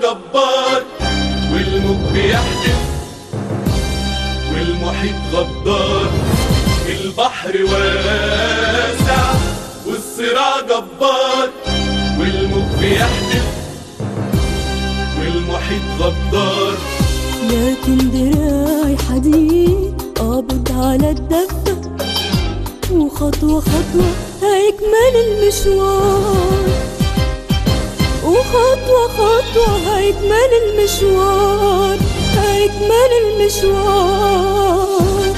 جبار والموج بيحدف والمحيط غدار البحر واسع والصراع جبار والموج بيحدف والمحيط غدار لكن دراعي حديد قابض على الدفة وخطوة خطوة هيكمل المشوار وخطوة خطوة هيكمل المشوار هيكمل المشوار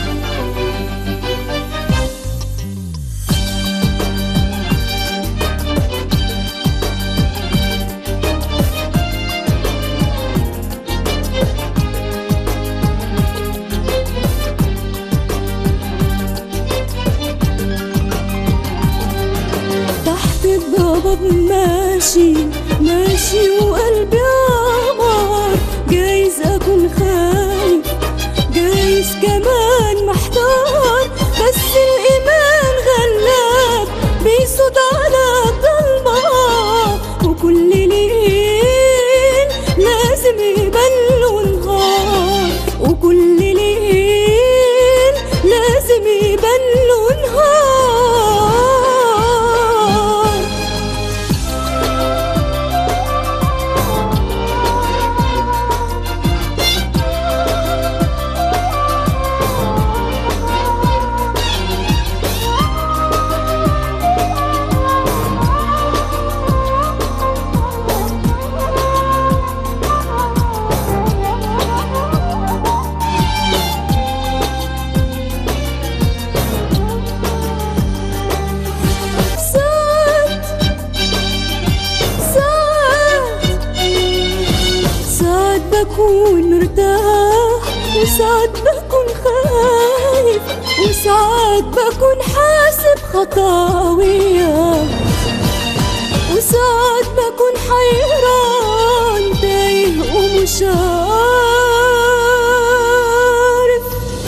تحت الضباب ماشي ماشي وقلبي عمار جايز اكون خايف جايز كمان محتار بس الايمان غلاب بيصوت على الضلمه وكل ليل لازم يبان له نهار وكل ليل لازم يبان له نهار ساعات ساعات ساعات بكون مرتاح وساعات بكون خايف وساعات بكون حاسب خطاوية وساعات بكون حيران تايه ومش عارف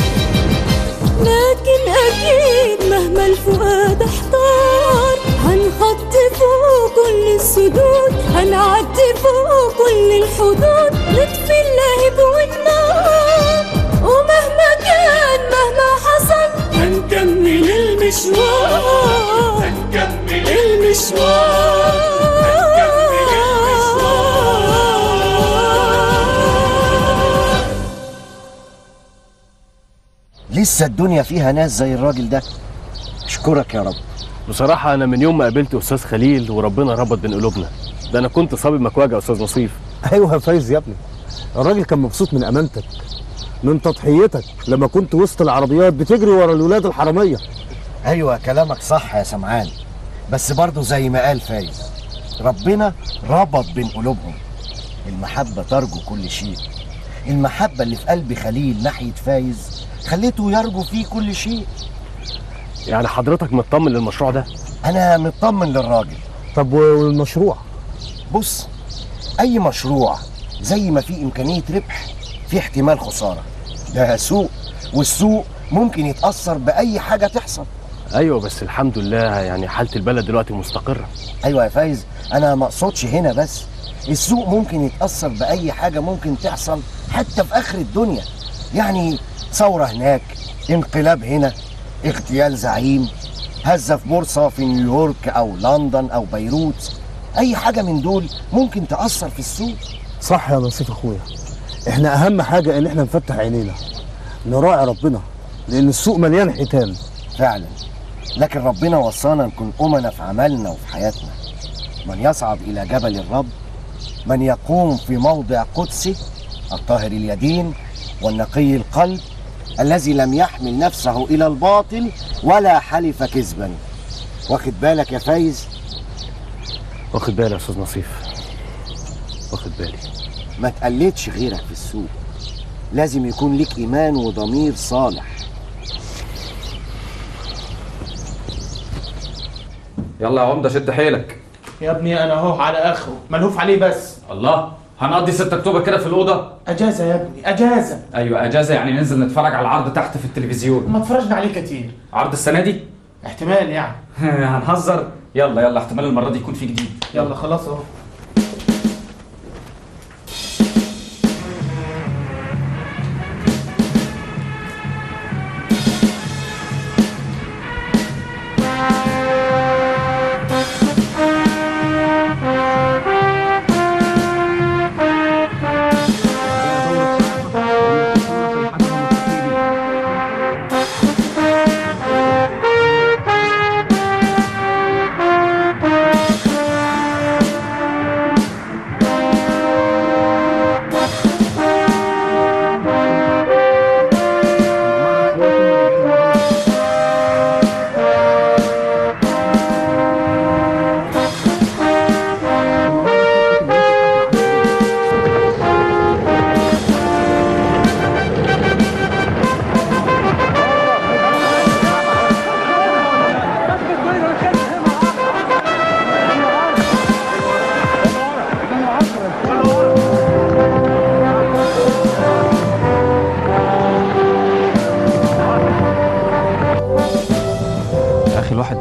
لكن أكيد مهما الفؤاد احتار هنخطي فوق كل السدود هنعدي فوق كل الحدود نطفي اللهب والنار ومهما كان مهما حصل هنكمل المشوار هنكمل المشوار لسه الدنيا فيها ناس زي الراجل ده اشكرك يا رب بصراحة أنا من يوم ما قابلت أستاذ خليل وربنا ربط بين قلوبنا ده أنا كنت صابي مكواجع يا أستاذ نصيف ايوه يا فايز يا ابني الراجل كان مبسوط من امانتك من تضحيتك لما كنت وسط العربيات بتجري ورا الولاد الحراميه ايوه كلامك صح يا سمعان بس برضه زي ما قال فايز ربنا ربط بين قلوبهم المحبة ترجو كل شيء المحبة اللي في قلب خليل ناحية فايز خليته يرجو فيه كل شيء يعني حضرتك مطمن للمشروع ده أنا مطمن للراجل طب والمشروع بص أي مشروع زي ما في إمكانية ربح في احتمال خسارة ده سوق والسوق ممكن يتأثر بأي حاجة تحصل أيوة بس الحمد لله يعني حالة البلد دلوقتي مستقرة ايوه يا فايز انا ما اقصدش هنا بس السوق ممكن يتاثر باي حاجه ممكن تحصل حتى في اخر الدنيا يعني ثوره هناك انقلاب هنا اغتيال زعيم هزه في بورصه في نيويورك او لندن او بيروت اي حاجه من دول ممكن تاثر في السوق صح يا نصيف اخويا احنا اهم حاجه ان احنا نفتح عينينا نراعي ربنا لان السوق مليان حيتان فعلا لكن ربنا وصانا نكون أمنا في عملنا وفي حياتنا من يصعد إلى جبل الرب من يقوم في موضع قدسي الطاهر اليدين والنقي القلب الذي لم يحمل نفسه إلى الباطل ولا حلف كذبا واخد بالك يا فايز واخد بالي يا أستاذ نصيف واخد بالي ما تقلدش غيرك في السوق لازم يكون لك إيمان وضمير صالح يلا يا عمده شد حيلك يا ابني انا اهو على اخره ملهوف عليه بس الله هنقضي 6 اكتوبر كده في الاوضه اجازه يا ابني اجازه ايوه اجازه يعني ننزل نتفرج على العرض تحت في التلفزيون ما اتفرجنا عليه كتير عرض السنه دي احتمال يعني هنهزر يلا يلا احتمال المره دي يكون في جديد يلا خلاص اهو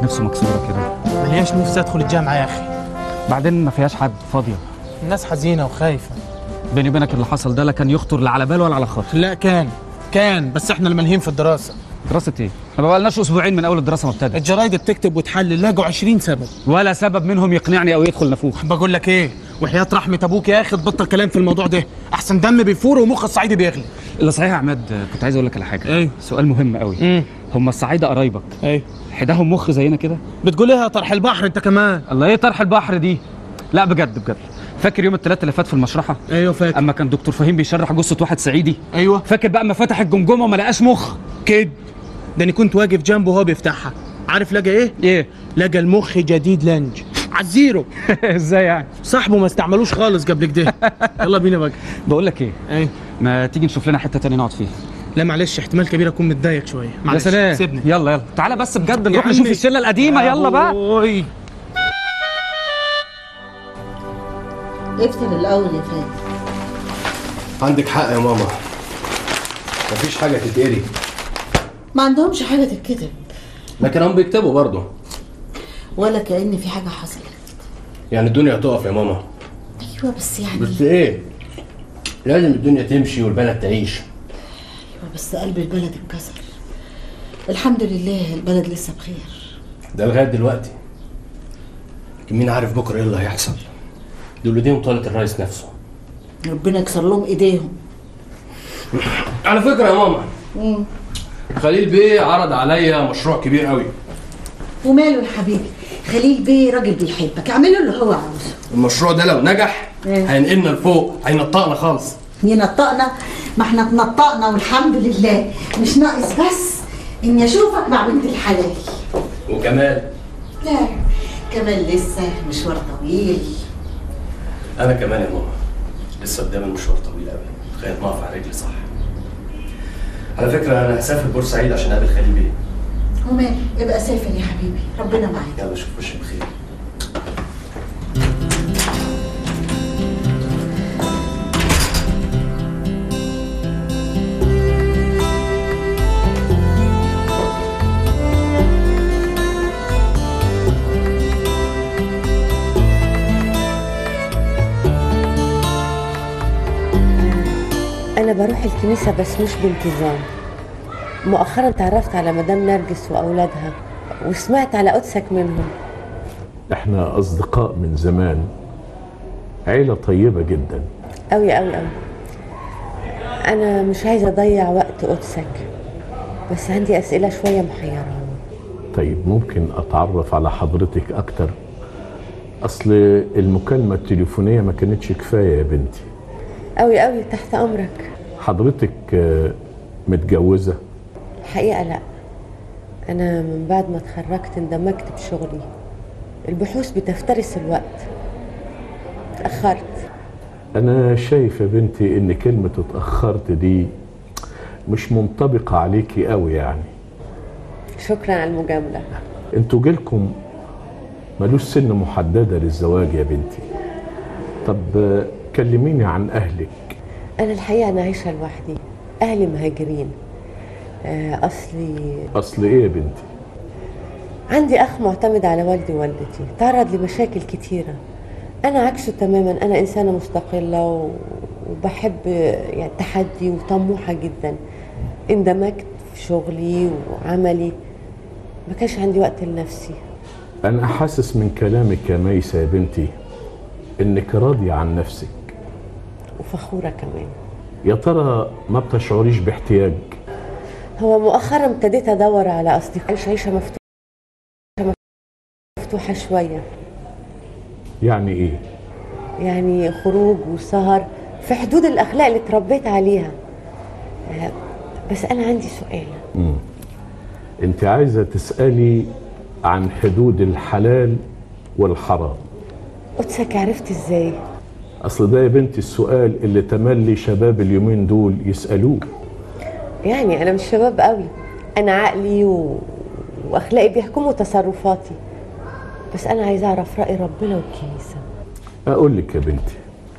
الواحد نفسه مكسوره كده ملياش نفسي ادخل الجامعه يا اخي بعدين ما فيهاش حد فاضيه الناس حزينه وخايفه بيني وبينك اللي حصل ده لا كان يخطر لا على بال ولا على خاطر لا كان كان بس احنا الملهين في الدراسه دراسه ايه احنا ما بقالناش اسبوعين من اول الدراسه ما ابتدت الجرايد بتكتب وتحلل لاقوا 20 سبب ولا سبب منهم يقنعني او يدخل نافوخ بقول لك ايه وحياه رحمه ابوك يا اخي تبطل كلام في الموضوع ده احسن دم بيفور ومخ الصعيدي بيغلي اللي صحيح يا عماد آه، كنت عايز اقول لك على حاجه ايه سؤال مهم قوي امم هم الصعايده قرايبك ايه حداهم مخ زينا كده بتقول ايه يا طرح البحر انت كمان الله ايه طرح البحر دي لا بجد بجد فاكر يوم الثلاث اللي فات في المشرحه ايوه فاكر اما كان دكتور فهيم بيشرح جثه واحد صعيدي ايوه فاكر بقى اما فتح الجمجمه وما لقاش مخ كده ده انا كنت واقف جنبه وهو بيفتحها عارف لقى ايه ايه لقى المخ جديد لانج عالزيرو ازاي يعني صاحبه ما استعملوش خالص قبل كده يلا بينا بقى بقول لك ايه ايه ما تيجي نشوف لنا حته تانية نقعد فيها لا معلش احتمال كبير اكون متضايق شويه يا معلش سلام سيبني يلا يلا تعالى بس بجد يا نروح نشوف عمي. الشله القديمه يلا بقى أوي. اقفل الاول يا فادي عندك حق يا ماما مفيش حاجة تتقري ما عندهمش حاجه تتكتب لكن هم بيكتبوا برضه ولا كأن في حاجه حصلت يعني الدنيا هتقف يا ماما ايوه بس يعني بس ايه لازم الدنيا تمشي والبلد تعيش ايوه بس قلب البلد اتكسر الحمد لله البلد لسه بخير ده لغايه دلوقتي لكن مين عارف بكره ايه اللي هيحصل دول ايديهم طالت الرئيس نفسه ربنا يكسر لهم ايديهم على فكره يا ماما مم. خليل بيه عرض عليا مشروع كبير قوي وماله يا حبيبي خليل بيه راجل بيحبك اعمله اللي هو عاوزه المشروع ده لو نجح إيه؟ هينقلنا لفوق هينطقنا خالص ينطقنا ما احنا اتنطقنا والحمد لله مش ناقص بس اني اشوفك مع بنت الحلال وكمان لا كمان لسه مشوار طويل انا كمان يا ماما لسه قدامي المشوار طويل قوي لغايه ما اقف على رجلي صح على فكره انا هسافر بورسعيد عشان اقابل خليل بيه وماله ابقى سافر يا حبيبي ربنا معاك يلا اشوف وشك بخير أنا بروح الكنيسة بس مش بانتظام مؤخرا تعرفت على مدام نرجس وأولادها وسمعت على قدسك منهم احنا اصدقاء من زمان عيلة طيبة جدا أوي أوي أوي أنا مش عايزة أضيع وقت قدسك بس عندي أسئلة شوية محيرة طيب ممكن اتعرف على حضرتك اكتر اصل المكالمة التليفونية ما كانتش كفاية يا بنتي أوي أوي تحت أمرك حضرتك آه، متجوزة الحقيقة لأ أنا من بعد ما اتخرجت اندمجت بشغلي البحوث بتفترس الوقت اتأخرت انا شايف يا بنتي ان كلمة اتأخرت دي مش منطبقة عليكي قوي يعني شكرا على المجاملة انتوا جيلكم ملوش سن محددة للزواج يا بنتي طب آه، كلميني عن اهلك أنا الحقيقة أنا عايشة لوحدي أهلي مهاجرين آه، أصلي اصل ايه يا بنتي عندي أخ معتمد على والدي ووالدتي تعرض لمشاكل كتيرة أنا عكسه تماما أنا إنسانة مستقلة و... وبحب يعني التحدي وطموحة جدا اندمجت في شغلي وعملي ما كانش عندي وقت لنفسي انا حاسس من كلامك يا ميسة يا بنتي انك راضية عن نفسك وفخورة كمان يا ترى ما بتشعريش باحتياج هو مؤخرا ابتديت أدور على أصدقاء عيش عيشة مفتوحة مفتوحة شوية يعني ايه يعني خروج وسهر في حدود الأخلاق اللي اتربيت عليها آه، بس أنا عندي سؤال مم. انت عايزة تسألي عن حدود الحلال والحرام قدسك عرفت ازاي اصل ده يا بنتي السؤال اللي تملي شباب اليومين دول يسألوه يعني انا مش شباب قوي انا عقلي و... واخلاقي بيحكموا تصرفاتي بس انا عايزه اعرف راي ربنا والكنيسه اقول لك يا بنتي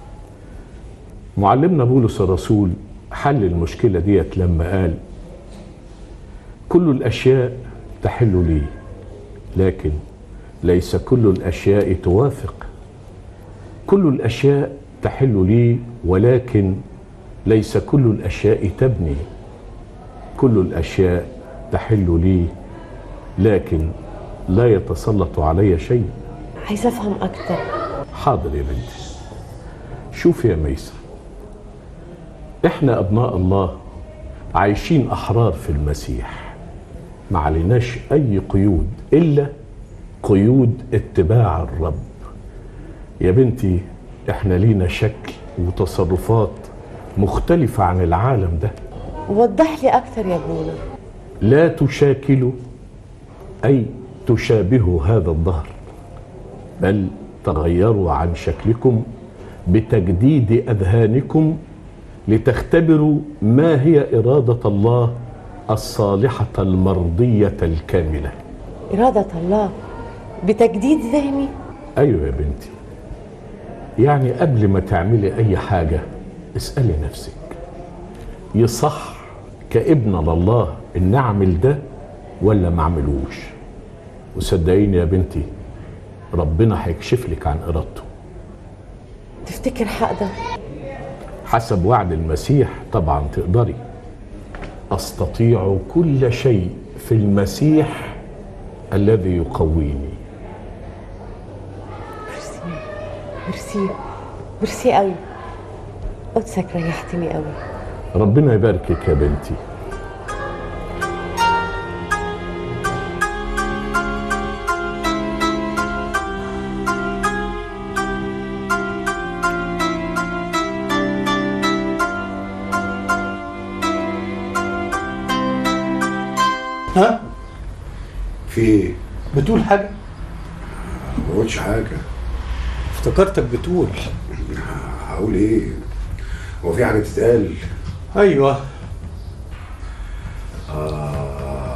معلمنا بولس الرسول حل المشكلة ديت لما قال كل الأشياء تحل لي لكن ليس كل الاشياء توافق كل الاشياء تحل لي ولكن ليس كل الاشياء تبني كل الاشياء تحل لي لكن لا يتسلط علي شيء عايزة أفهم أكتر حاضر يا بنتي شوف يا ميسر احنا ابناء الله عايشين احرار في المسيح ما عليناش اي قيود الا قيود اتباع الرب يا بنتي احنا لينا شكل وتصرفات مختلفة عن العالم ده وضح لي أكتر يا ابونا لا تشاكلوا أي تشابهوا هذا الظهر بل تغيروا عن شكلكم بتجديد أذهانكم لتختبروا ما هي إرادة الله الصالحة المرضية الكاملة إرادة الله بتجديد ذهني أيوة يا بنتي يعني قبل ما تعملي أي حاجة اسألي نفسك يصح كابن لله إن أعمل ده ولا ما أعملوش وصدقيني يا بنتي ربنا هيكشف لك عن إرادته تفتكر حقدر حسب وعد المسيح طبعا تقدري استطيع كل شيء في المسيح الذي يقويني ميرسي ميرسي قوي قدسك ريحتني قوي ربنا يباركك يا بنتي ها في ايه؟ بتقول حاجه ما بقولش حاجة افتكرتك بتقول هقول ايه؟ هو في حاجة تتقال؟ ايوه آه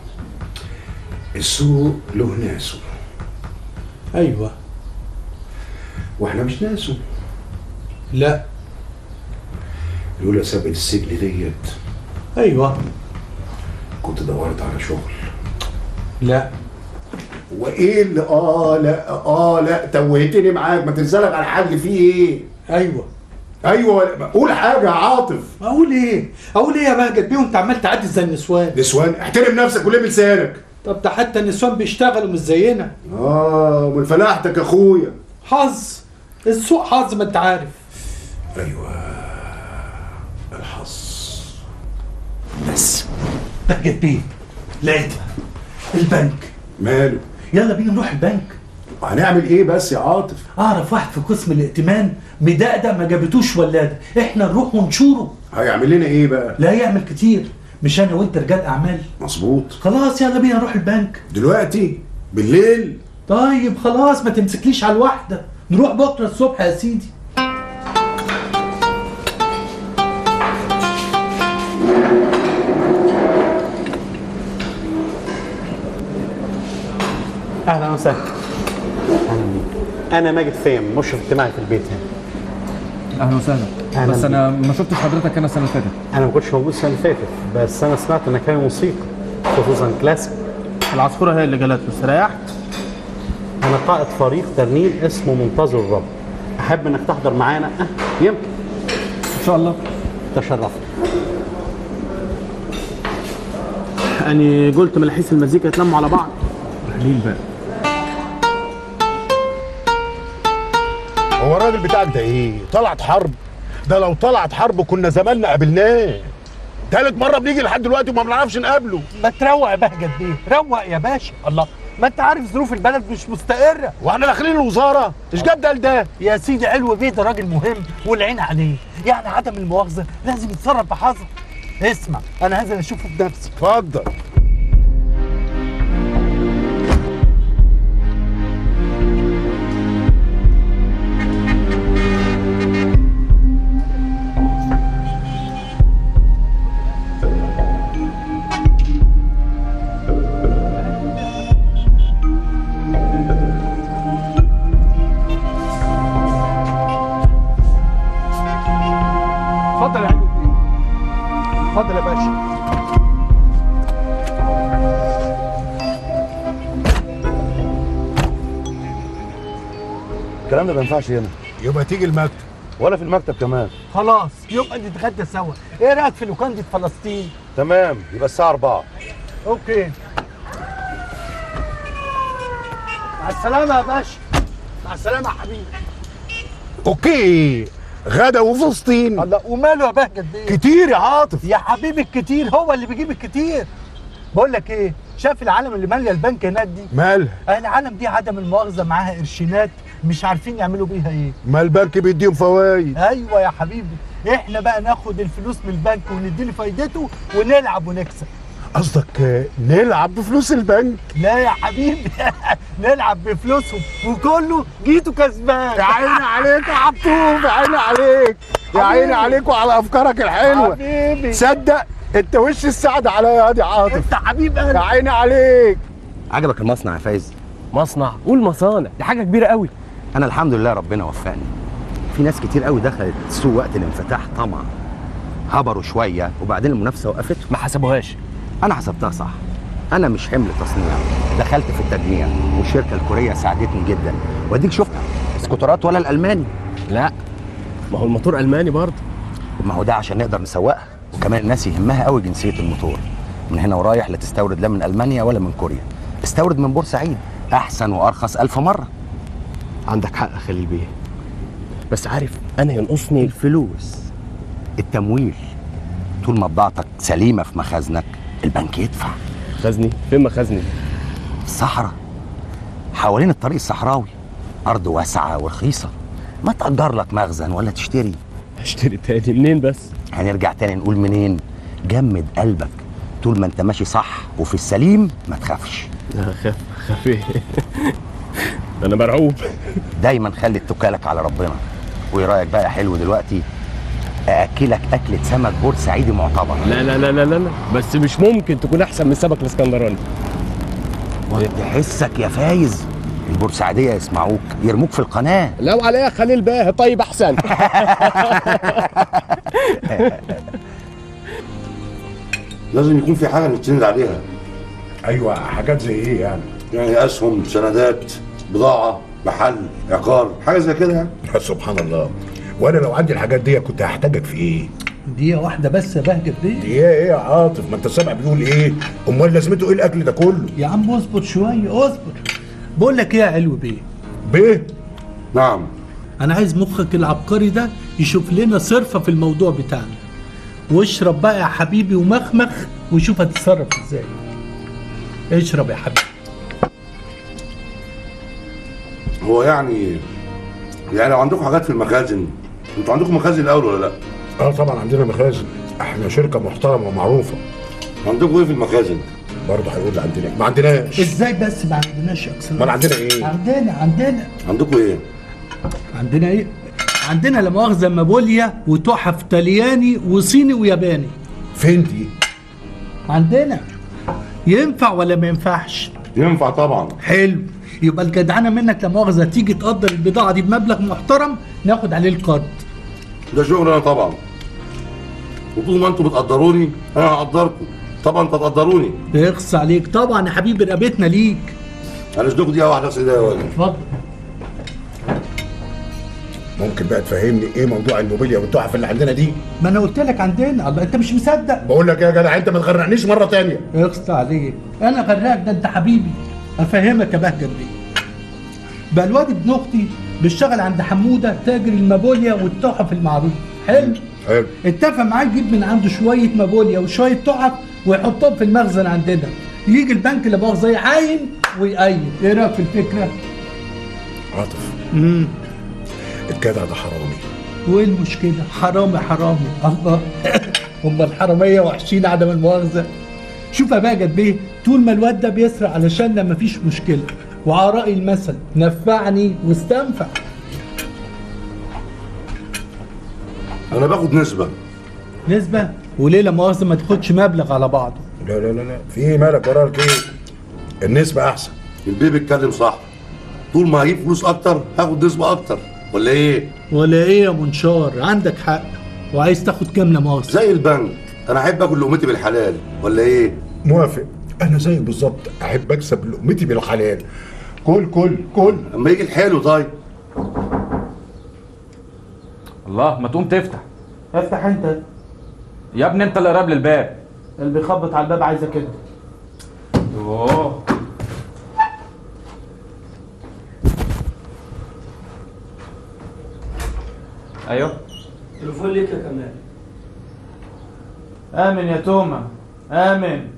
السوق له ناسه ايوه واحنا مش ناسه لا لولا سابقة السجن ديت ايوه كنت دورت على شغل لا وايه اللي اه لا اه لا توهتني معاك ما تنزلك على حل فيه ايه؟ ايوه ايوه قول حاجة يا عاطف اقول ايه اقول ايه يا بهجت بيه وانت عمال تعدي زي النسوان نسوان احترم نفسك ولم لسانك طب ده حتى النسوان بيشتغلوا مش زينا اه من فلاحتك يا اخويا حظ السوق حظ ما انت عارف ايوه الحظ بس بهجت بيه لقيتها البنك ماله يلا بينا نروح البنك هنعمل ايه بس يا عاطف اعرف واحد في قسم الائتمان مدقدق ما جابتوش ولاده احنا نروح ونشوره هيعمل لنا ايه بقى لا يعمل كتير مش انا وانت رجال اعمال مظبوط خلاص يلا بينا نروح البنك دلوقتي بالليل طيب خلاص ما تمسكليش على الواحده نروح بكره الصبح يا سيدي اهلا وسهلا اهلا بيك انا ماجد فيم مشرف اجتماعي في البيت هنا اهلا وسهلا أهلا بس بيك. انا ما شفتش حضرتك هنا السنه اللي فاتت انا ما كنتش موجود السنه اللي فاتت بس انا سمعت انك كان موسيقى خصوصا كلاسيك العصفوره هي اللي جالت بس ريحت انا قائد فريق ترنيم اسمه منتظر الرب احب انك تحضر معانا أه يمكن ان شاء الله تشرفت اني قلت ملاحيس المزيكا يتلموا على بعض قليل بقى هو الراجل بتاعك ده ايه؟ طلعت حرب؟ ده لو طلعت حرب كنا زماننا قابلناه. تالت مرة بنيجي لحد دلوقتي وما بنعرفش نقابله. ما تروق يا بهجت بيه روق يا باشا الله ما انت عارف ظروف البلد مش مستقره واحنا داخلين الوزارة، ايش جاب ده لده؟ يا سيدي علو بيه ده راجل مهم والعين عليه يعني عدم المؤاخذه لازم يتصرف بحذر اسمع انا هنزل اشوفه بنفسي اتفضل. اتفضل يا علو بيه اتفضل يا باشا الكلام ده ما ينفعش هنا يبقى تيجي المكتب ولا في المكتب كمان خلاص يبقى نتغدى سوا ايه رايك في لوكاندة فلسطين تمام يبقى الساعه 4 اوكي مع السلامه يا باشا مع السلامه يا حبيبي اوكي غدا وفلسطين الله وماله يا بهجت بيه كتير يا عاطف يا حبيبي الكتير هو اللي بيجيب الكتير بقول لك ايه شايف العالم اللي ماليه البنك هناك دي مالها العالم دي عدم المؤاخذه معاها قرشينات مش عارفين يعملوا بيها ايه ما البنك بيديهم فوايد ايوه يا حبيبي احنا بقى ناخد الفلوس من البنك ونديله فايدته ونلعب ونكسب قصدك آه، نلعب بفلوس البنك لا يا حبيبي نلعب بفلوسهم وكله جيتوا كسبان يا عيني عليك يا عبطوف يا عيني عليك يا عيني حبيبي. عليك وعلى افكارك الحلوه حبيبي صدق انت وش السعد عليا يا دي عاطف انت حبيب قلبي يا عيني عليك عجبك المصنع يا فايز مصنع قول مصانع دي حاجه كبيره قوي انا الحمد لله ربنا وفقني في ناس كتير قوي دخلت السوق وقت الانفتاح طمع هبروا شويه وبعدين المنافسه وقفتهم ما حسبوهاش انا حسبتها صح انا مش حمل تصنيع دخلت في التجميع والشركه الكوريه ساعدتني جدا واديك شفت اسكوترات ولا الالماني لا ما هو الموتور الماني برضه ما هو ده عشان نقدر نسوقها وكمان الناس يهمها قوي جنسيه الموتور من هنا ورايح لا تستورد لا من المانيا ولا من كوريا استورد من بورسعيد احسن وارخص ألف مره عندك حق خليل بيه بس عارف انا ينقصني الفلوس التمويل طول ما بضاعتك سليمه في مخازنك البنك يدفع خزني فين مخزني الصحراء حوالين الطريق الصحراوي ارض واسعه ورخيصه ما تأجر لك مخزن ولا تشتري اشتري تاني منين بس هنرجع تاني نقول منين جمد قلبك طول ما انت ماشي صح وفي السليم ما تخافش لا خاف خاف ايه انا مرعوب دايما خلي اتكالك على ربنا وايه رايك بقى يا حلو دلوقتي ااكلك اكله سمك بورسعيدي معتبر لا لا لا لا لا لا بس مش ممكن تكون احسن من السمك الاسكندراني تحسك يا فايز البورسعيديه يسمعوك يرموك في القناه لو عليا خليل باه طيب احسن لازم يكون في حاجه نستند عليها ايوه حاجات زي ايه يعني يعني اسهم سندات بضاعه محل عقار حاجه زي كده يعني سبحان الله وانا لو عندي الحاجات دي كنت هحتاجك في ايه دقيقه واحده بس يا بهجت بيه دي ايه ايه يا عاطف ما انت سامع بيقول ايه امال لازمته ايه الاكل ده كله يا عم اصبر شويه اصبر بقول لك ايه يا علو بيه بيه نعم انا عايز مخك العبقري ده يشوف لنا صرفه في الموضوع بتاعنا واشرب بقى يا حبيبي ومخمخ وشوف هتتصرف ازاي اشرب يا حبيبي هو يعني يعني لو عندكم حاجات في المخازن انتوا عندكم مخازن الاول ولا لا؟ اه طبعا عندنا مخازن احنا شركه محترمه ومعروفه عندكم ايه في المخازن؟ برضه هيقول لي عندنا ما عندناش ازاي بس ما عندناش اكسلات امال عندنا ايه؟ عندنا عندنا عندكم ايه؟ عندنا ايه عندنا لا مؤاخذه مابوليا وتحف طلياني وصيني وياباني فين دي؟ عندنا ينفع ولا ما ينفعش ينفع طبعا حلو يبقى الجدعنه منك لا مؤاخذه تيجي تقدر البضاعه دي بمبلغ محترم ناخد عليه القرض ده شغل انا طبعا وطول ما انتوا بتقدروني انا هقدركم طبعا تقدروني يخص عليك طبعا يا حبيبي رقبتنا ليك هنسلكوا دقيقه واحده بس يا واجب اتفضل ممكن بقى تفهمني ايه موضوع الموبيليا والتحف اللي عندنا دي؟ ما انا قلت لك عندنا الله انت مش مصدق بقول لك إيه يا جدع انت ما تغرقنيش مره تانية يخص عليك انا غراك ده انت حبيبي افهمك يا بهجت بيه بقى الواد ابن اختي بيشتغل عند حموده تاجر المابوليا والتحف المعروف حلو حلو اتفق معاه يجيب من عنده شويه مابوليا وشويه تحف ويحطهم في المخزن عندنا يجي البنك اللي مؤاخذه يعاين ويقيم ايه رايك في الفكره؟ عاطف امم الجدع ده حرامي وايه المشكله؟ حرامي حرامي الله هم الحراميه وحشين عدم المؤاخذه شوف يا بهجت بيه طول ما الواد ده بيسرق علشان مفيش مشكله وعلى رأي المثل نفعني واستنفع انا باخد نسبه نسبة وليه لا مؤاخذة ما تاخدش مبلغ على بعضه لا لا لا لا في ايه مالك وراك ايه؟ النسبة أحسن البيه بيتكلم صح طول ما هجيب فلوس اكتر هاخد نسبه اكتر ولا ايه؟ ولا ايه يا منشار عندك حق وعايز تاخد كام لا مؤاخذة زي البنك انا احب اكل لقمتي بالحلال ولا ايه؟ موافق أنا زيك بالظبط أحب أكسب لقمتي بالحلال كل كل كل اما يجي الحلو طيب الله ما تقوم تفتح افتح انت يا ابني انت اللي قرب لي الباب اللي بيخبط على الباب عايزك انت اوه ايوه تليفون ليك يا كمال امن يا توما امن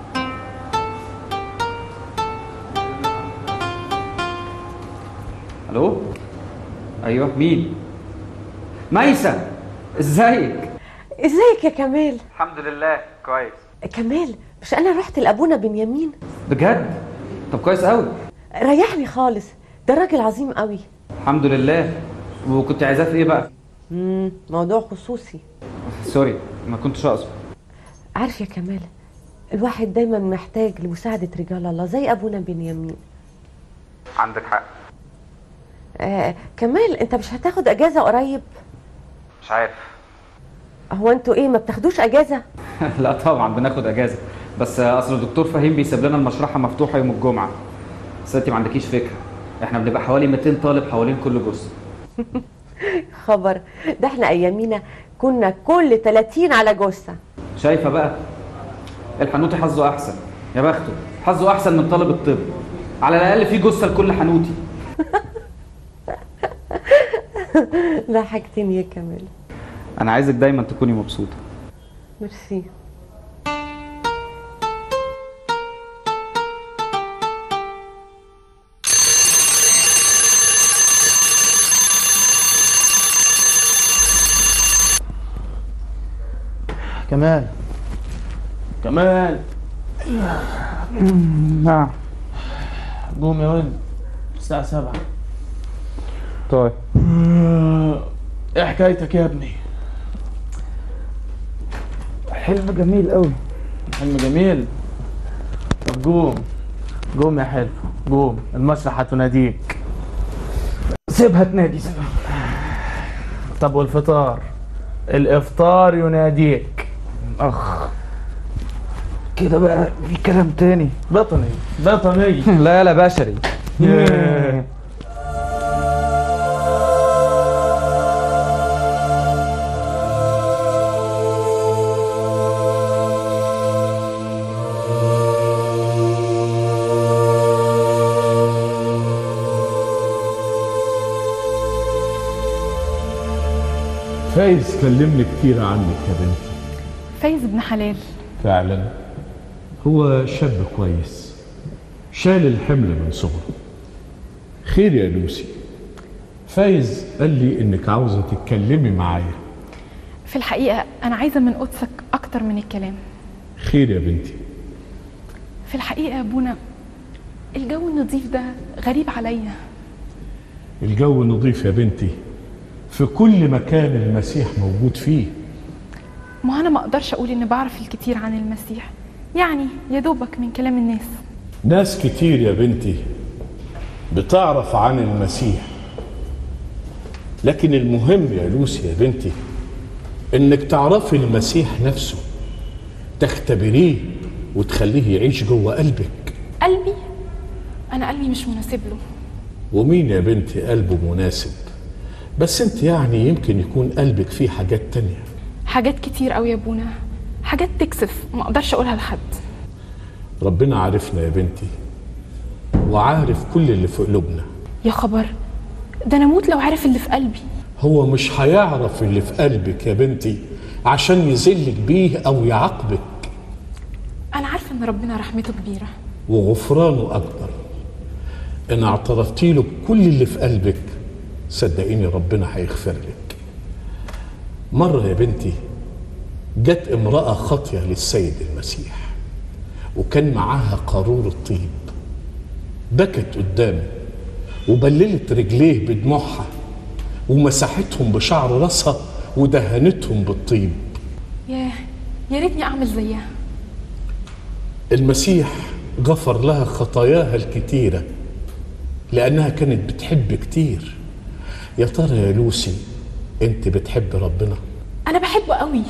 الو ايوه مين ميسة ازيك ازيك يا كمال الحمد لله كويس كمال مش انا رحت لابونا بنيامين بجد طب كويس قوي ريحني خالص ده راجل عظيم قوي الحمد لله وكنت عايزاه في ايه بقى امم موضوع خصوصي سوري ما كنتش اقصد عارف يا كمال الواحد دايما محتاج لمساعدة رجال الله زي أبونا بنيامين عندك حق آه كمال أنت مش هتاخد أجازة قريب مش عارف هو أنتوا إيه ما بتاخدوش أجازة لا طبعا بناخد اجازه بس اصل الدكتور فهيم بيسيب لنا المشرحه مفتوحه يوم الجمعه بس انت ما عندكيش فكره احنا بنبقى حوالي 200 طالب حوالين كل جزء خبر ده احنا أيامينا كنا كل 30 على جثة شايفه بقى الحنوتي حظه احسن يا بخته حظه احسن من طالب الطب على الاقل في جثه لكل حنوتي ضحكتني يا كمال انا عايزك دايما تكوني مبسوطه ميرسي كمال كمال نعم قوم يا ولد الساعة سبعة طيب ايه حكايتك يا ابني؟ حلم جميل قوي حلم جميل طب قوم قوم يا حلو قوم المسرح هتناديك سيبها تنادي سيبها طب والفطار الافطار يناديك اخ كده بقى في كلام تاني بطني بطني لا لا بشري ياه. فايز كلمني كتير عنك يا بنتي فايز ابن حلال فعلا هو شاب كويس شال الحمل من صغره خير يا لوسي فايز قال لي انك عاوزه تتكلمي معايا في الحقيقة أنا عايزة من قدسك أكتر من الكلام خير يا بنتي في الحقيقة يا أبونا الجو النظيف ده غريب عليا الجو نظيف يا بنتي في كل مكان المسيح موجود فيه ما أنا ما أقدرش أقول إني بعرف الكتير عن المسيح يعني يا دوبك من كلام الناس ناس كتير يا بنتي بتعرف عن المسيح لكن المهم يا لوسي يا بنتي انك تعرفي المسيح نفسه تختبريه وتخليه يعيش جوه قلبك قلبي أنا قلبي مش مناسب له ومين يا بنتي قلبه مناسب بس انت يعني يمكن يكون قلبك فيه حاجات تانية حاجات كتير أوي يا أبونا حاجات تكسف ما أقدرش أقولها لحد ربنا عارفنا يا بنتي وعارف كل اللي في قلوبنا يا خبر ده أنا أموت لو عارف اللي في قلبي هو مش هيعرف اللي في قلبك يا بنتي عشان يذلك بيه او يعاقبك أنا عارفة إن ربنا رحمته كبيرة وغفرانه اكبر ان اعترفتي له بكل اللي في قلبك صدقيني ربنا هيغفر لك مره يا بنتي جت امراه خاطيه للسيد المسيح وكان معاها قارور الطيب بكت قدامه وبللت رجليه بدموعها ومسحتهم بشعر راسها ودهنتهم بالطيب ياه يا ريتني أعمل زيها المسيح غفر لها خطاياها الكتيرة لأنها كانت بتحب كتير يا ترى يا لوسي أنت بتحب ربنا أنا بحبه قوي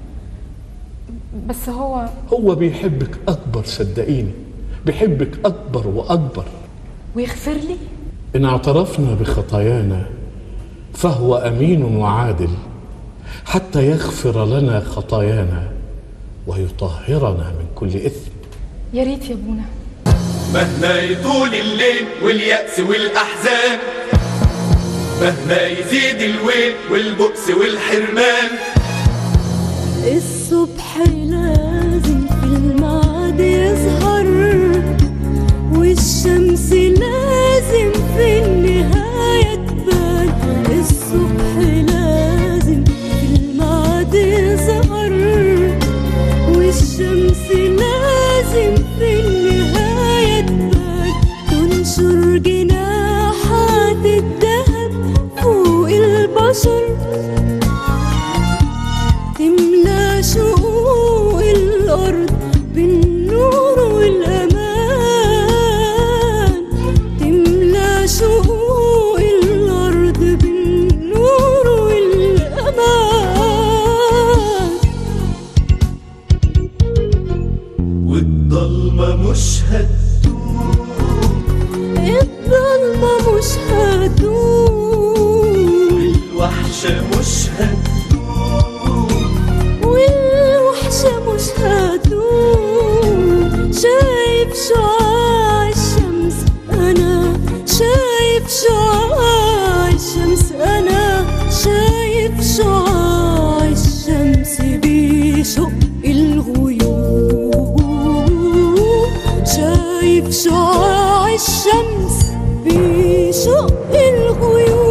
بس هو هو بيحبك أكبر صدقيني بيحبك أكبر وأكبر ويغفر لي إن اعترفنا بخطايانا فهو أمين وعادل حتى يغفر لنا خطايانا ويطهرنا من كل إثم يا ريت يا ابونا مهما يطول الليل واليأس والأحزان مهما يزيد الويل والبؤس والحرمان الصبح لازم في الميعاد يظهر والشمس لازم في النهاية تبان الصبح لازم في الميعاد يظهر والشمس لازم في النهاية تبان تنشر جناحات الذهب فوق البشر تملى شقوق الأرض بالنور والأمان تملى شقوق الأرض بالنور والأمان والضلمة مش هتدوم الظلمة مش هتدوم الوحشة مش هتدوم والوحشة مش هتدوم شايف شعاع الشمس أنا شايف شعاع الشمس أنا شايف شعاع الشمس بيشق الغيوم شايف شعاع الشمس بيشق الغيوم